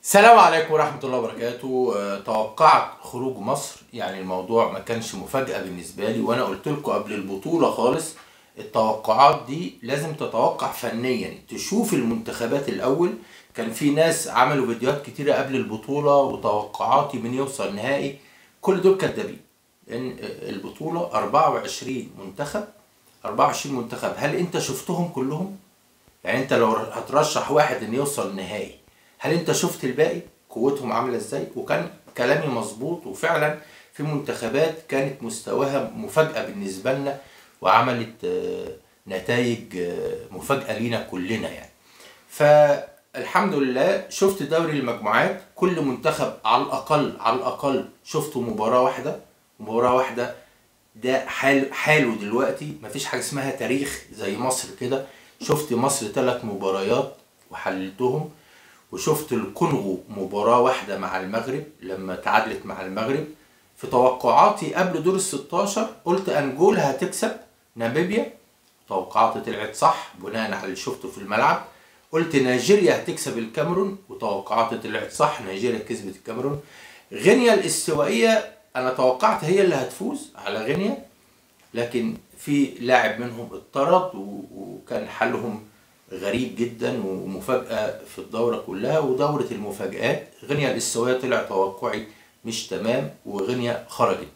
السلام عليكم ورحمة الله وبركاته آه، توقعت خروج مصر يعني الموضوع ما كانش مفاجأة بالنسبة لي وأنا قلت لكم قبل البطولة خالص التوقعات دي لازم تتوقع فنيا تشوف المنتخبات الأول كان في ناس عملوا فيديوهات كتيرة قبل البطولة وتوقعاتي من يوصل نهائي كل دول كدابين لأن البطولة 24 منتخب 24 منتخب هل أنت شفتهم كلهم؟ يعني أنت لو هترشح واحد إن يوصل نهائي هل انت شفت الباقي قوتهم عامله ازاي وكان كلامي مظبوط وفعلا في منتخبات كانت مستواها مفاجاه بالنسبه لنا وعملت نتائج مفاجاه لينا كلنا يعني فالحمد لله شفت دوري المجموعات كل منتخب على الاقل على الاقل شفته مباراه واحده مباراه واحده ده حال حاله دلوقتي مفيش حاجه اسمها تاريخ زي مصر كده شفت مصر ثلاث مباريات وحللتهم وشفت الكونغو مباراة واحدة مع المغرب لما تعادلت مع المغرب في توقعاتي قبل دور ال 16 قلت انجولا هتكسب ناميبيا توقعاتي طلعت صح بناء على اللي شفته في الملعب قلت نيجيريا هتكسب الكاميرون وتوقعاتي طلعت صح نيجيريا كسبت الكاميرون غينيا الاستوائية انا توقعت هي اللي هتفوز على غينيا لكن في لاعب منهم اتطرد وكان حلهم غريب جدا ومفاجأة في الدورة كلها ودورة المفاجآت غينيا الاستوائية طلع توقعي مش تمام وغينيا خرجت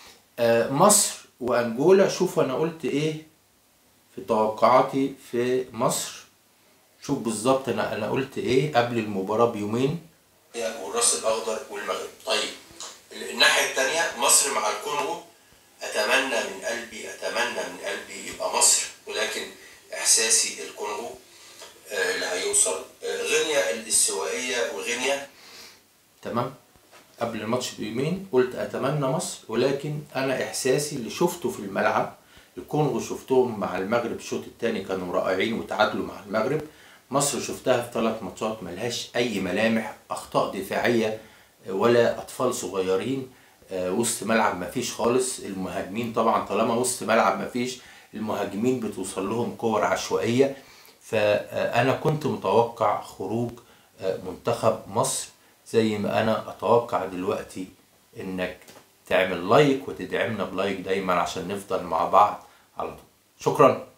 مصر وأنجولا شوف أنا قلت إيه في توقعاتي في مصر شوف بالظبط أنا أنا قلت إيه قبل المباراة بيومين والراس الأخضر والمغرب طيب الناحية التانية مصر مع الكونغو أتمنى من قلبي أتمنى من قلبي يبقى مصر ولكن احساسي الكونغو اللي هيوصل غينيا الاستوائيه وغينيا تمام قبل الماتش بيومين قلت اتمنى مصر ولكن انا احساسي اللي شفته في الملعب الكونغو شفتهم مع المغرب الشوط الثاني كانوا رائعين وتعادلوا مع المغرب مصر شفتها في ثلاث ماتشات ملهاش اي ملامح اخطاء دفاعيه ولا اطفال صغيرين وسط ملعب مفيش خالص المهاجمين طبعا طالما وسط ملعب مفيش المهاجمين بتوصل لهم كور عشوائيه فانا كنت متوقع خروج منتخب مصر زي ما انا اتوقع دلوقتي انك تعمل لايك وتدعمنا بلايك دايما عشان نفضل مع بعض على طول شكرا